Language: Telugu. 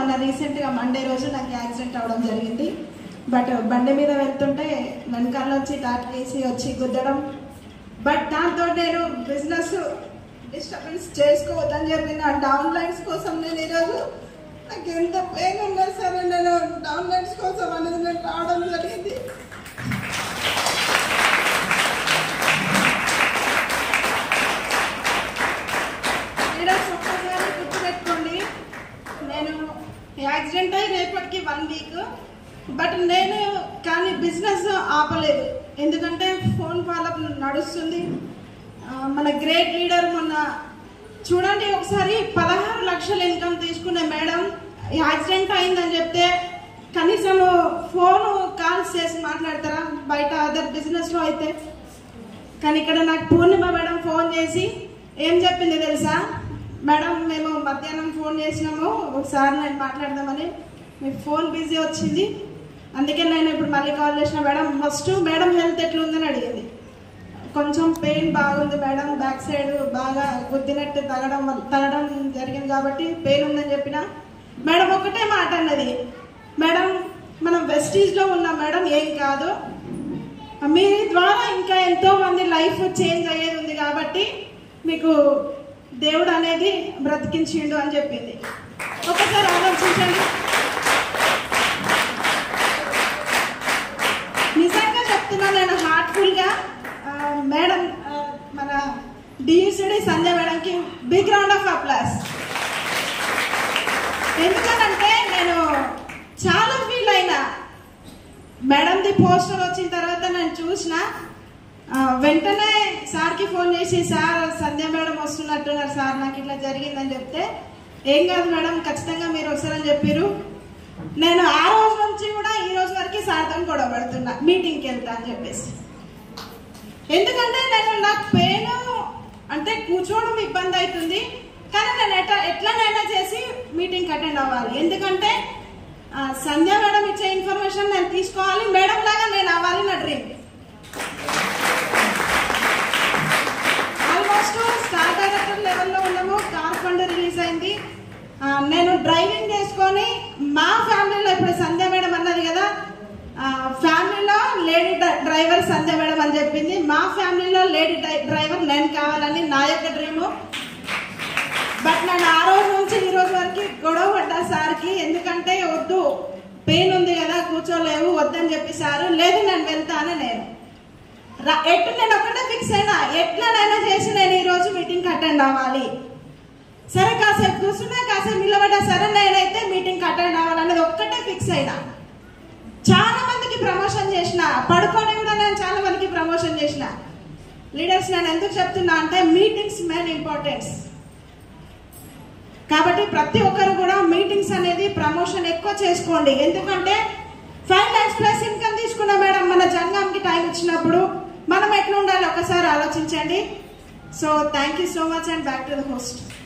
మొన్న రీసెంట్గా మండే రోజు నాకు యాక్సిడెంట్ అవ్వడం జరిగింది బట్ బండి మీద వెళ్తుంటే వెనకాల వచ్చి టాటా వేసి వచ్చి గుద్దడం బట్ దాంతో నేను బిజినెస్ డిస్టర్బెన్స్ చేసుకోవద్దని చెప్పి నా డౌన్ లైన్స్ కోసం నేను ఈరోజు నాకు ఎంత పెయిన్ ఉన్నా సరే నేను డౌన్ లైన్స్ కోసం అనేది నేను రావడం జరిగింది లీడర్స్ ఒక్కసారి గుర్తుపెట్టుకోండి నేను యాక్సిడెంట్ అయి రేపటికి వన్ వీక్ బట్ నేను కానీ బిజినెస్ ఆపలేదు ఎందుకంటే ఫోన్ ఫాలోఅప్ నడుస్తుంది ఆ, మన గ్రేట్ లీడర్ మొన్న చూడండి ఒకసారి పదహారు లక్షల ఇన్కమ్ తీసుకునే మేడం యాక్సిడెంట్ అయిందని చెప్తే కనీసం ఫోన్ కాల్స్ చేసి మాట్లాడతారా బయట అదర్ బిజినెస్లో అయితే కానీ ఇక్కడ నాకు పూర్ణిమ మేడం ఫోన్ చేసి ఏం చెప్పింది తెలుసా మేడం మేము మధ్యాహ్నం ఫోన్ చేసినాము ఒకసారి నేను మాట్లాడదామని మీ ఫోన్ బిజీ వచ్చింది అందుకే నేను ఇప్పుడు మళ్ళీ కాల్ చేసిన మేడం ఫస్ట్ మేడం హెల్త్ ఎట్లుందని అడిగింది కొంచెం పెయిన్ బాగుంది మేడం బ్యాక్ సైడ్ బాగా గుద్దినట్టు తగడం వల్ల- తగడం జరిగింది కాబట్టి పెయిన్ ఉందని చెప్పిన మేడం ఒకటే మాట అన్నది మేడం మనం వెస్టీజ్లో ఉన్నాం మేడం ఏం కాదు మీ ద్వారా ఇంకా ఎంతో మంది లైఫ్ చేంజ్ అయ్యేది ఉంది కాబట్టి మీకు దేవుడు అనేది బ్రతికించిండు అని చెప్పింది ఒకసారి ఆలోచించండి నిజంగా చెప్తున్నా నేను హార్ట్ఫుల్ గా ఆ, మేడం ఆ, మన డియూసిడి సంజయ్ మేడంకి బిగ్ రౌండ్ ఆఫ్ అప్లాస్ ఎందుకంటే నేను చాలా ఫీల్ అయినా మేడంది పోస్టర్ వచ్చిన తర్వాత నేను చూసిన ఆ, వెంటనే సార్కి ఫోన్ చేసి సార్ సంధ్య మేడం వస్తున్నట్టున్నారు సార్ నాకు ఇట్లా జరిగిందని చెప్తే ఏం కాదు మేడం ఖచ్చితంగా మీరు వస్తారని చెప్పారు నేను ఆ రోజు నుంచి కూడా ఈ రోజు వరకు సార్తో గొడవ పడుతున్నా మీటింగ్కి వెళ్తా అని చెప్పేసి ఎందుకంటే నేను నాకు పెయిన్ అంటే కూర్చోవడం ఇబ్బంది అవుతుంది కానీ నేను ఎట్లా ఎట్లనైనా చేసి మీటింగ్ అటెండ్ అవ్వాలి ఎందుకంటే ఆ, సంధ్య మేడం ఇచ్చే ఇన్ఫర్మేషన్ నేను తీసుకోవాలి మేడం లాగా నేను అవ్వాలి నా డ్రీమ్ ఆల్మోస్ట్ స్టార్ డైరెక్టర్ లెవెల్లో ఉన్నాము కార్ ఫండ్ రిలీజ్ అయింది ఆ, నేను డ్రైవింగ్ చేసుకొని మా ఫ్యామిలీలో ఇప్పుడు సంధ్య మేడం అన్నది కదా ఆ, ఫ్యామిలీలో లేడీ డ్రై- డ్రైవర్ సంధ్య మేడం అని చెప్పింది మా ఫ్యామిలీలో లేడీ డ్రై- డ్రైవర్ నేను కావాలని నా యొక్క డ్రీము బట్ నేను ఆ రోజు నుంచి ఈ రోజు వరకు గొడవ పడ్డా సార్కి ఎందుకంటే వద్దు పెయిన్ ఉంది కదా కూర్చోలేవు వద్దని చెప్పి సారు లేదు నేను వెళ్తాను నేను రా- ఎట్టు నేను ఒకటే ఫిక్స్ అయినా ఎట్లనైనా చేసి నేను ఈ రోజు మీటింగ్ అటెండ్ అవ్వాలి సరే కాసేపు కూర్చున్నా కాసేపు నిలబడ్డా సరే నేనైతే మీటింగ్ అటెండ్ అవ్వాలనేది ఒక్కటే ఫిక్స్ అయినా చాలా మందికి ప్రమోషన్ చేసిన పడుకొని కూడా నేను చాలా మందికి ప్రమోషన్ చేసిన లీడర్స్ నేను ఎందుకు చెప్తున్నా అంటే మీటింగ్స్ మెయిన్ ఇంపార్టెన్స్ కాబట్టి ప్రతి ఒక్కరు కూడా మీటింగ్స్ అనేది ప్రమోషన్ ఎక్కువ చేసుకోండి ఎందుకంటే ఫైవ్ ల్యాక్స్ ప్లస్ ఇన్కమ్ తీసుకున్న మేడం మన జంగంకి టైం ఇచ్చినప్పుడు మనం ఎట్లా ఉండాలి ఒకసారి ఆలోచించండి so thank you so much and back to the host